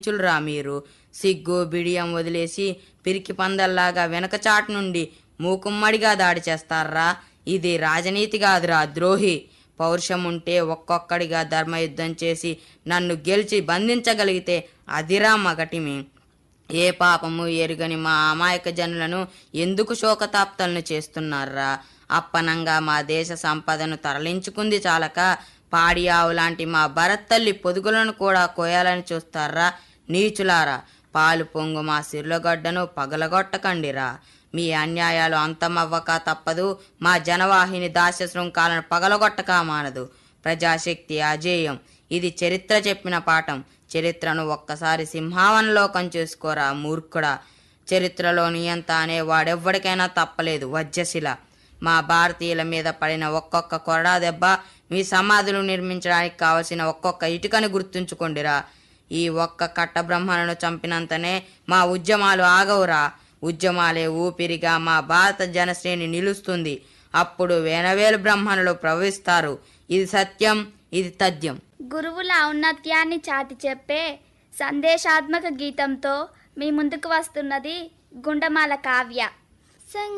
నీచులురా మీరు సిగ్గు బిడియం వదిలేసి పిరికి పందల్లాగా వెనక చాటు నుండి మూకుమ్మడిగా దాడి చేస్తారా ఇది రాజనీతి కాదురా ద్రోహి పౌరుషం ఉంటే ఒక్కొక్కడిగా ధర్మయుద్ధం చేసి నన్ను గెలిచి బంధించగలిగితే అదిరా మగటిమి ఏ పాపము ఎరుగని మా అమాయక జనులను ఎందుకు శోకతాప్తలను చేస్తున్నారా అప్పనంగా మా దేశ సంపదను తరలించుకుంది చాలక పాడి ఆవు లాంటి మా భరత్ తల్లి పొదుగులను కూడా కోయాలని చూస్తారా నీచులారా పాలు పొంగు మా సిర్లగడ్డను పగలగొట్టకండిరా మీ అన్యాయాలు అంతమవ్వక తప్పదు మా జనవాహిని దాస్య శృంఖాలను పగలగొట్టక మానదు ప్రజాశక్తి అజేయం ఇది చరిత్ర చెప్పిన పాఠం చరిత్రను ఒక్కసారి సింహావనలోకం చేసుకోరా మూర్ఖుడా చరిత్రలో నియంత అనే వాడెవ్వడికైనా తప్పలేదు వజ్రశిల మా భారతీయుల మీద పడిన ఒక్కొక్క కొరడా దెబ్బ మీ సమాధులు నిర్మించడానికి కావలసిన ఒక్కొక్క ఇటుకని గుర్తుంచుకోండిరా ఈ ఒక్క కట్ట బ్రహ్మలను చంపినంతనే మా ఉద్యమాలు ఆగవురా ఉద్యమాలే ఊపిరిగా మా భారత జనశ్రేణి నిలుస్తుంది అప్పుడు వేనవేలు బ్రహ్మణులు ప్రవహిస్తారు ఇది సత్యం ఇది తథ్యం గురువుల ఔన్నత్యాన్ని చాటి చెప్పే సందేశాత్మక గీతంతో మీ ముందుకు వస్తున్నది గుండమాల కావ్య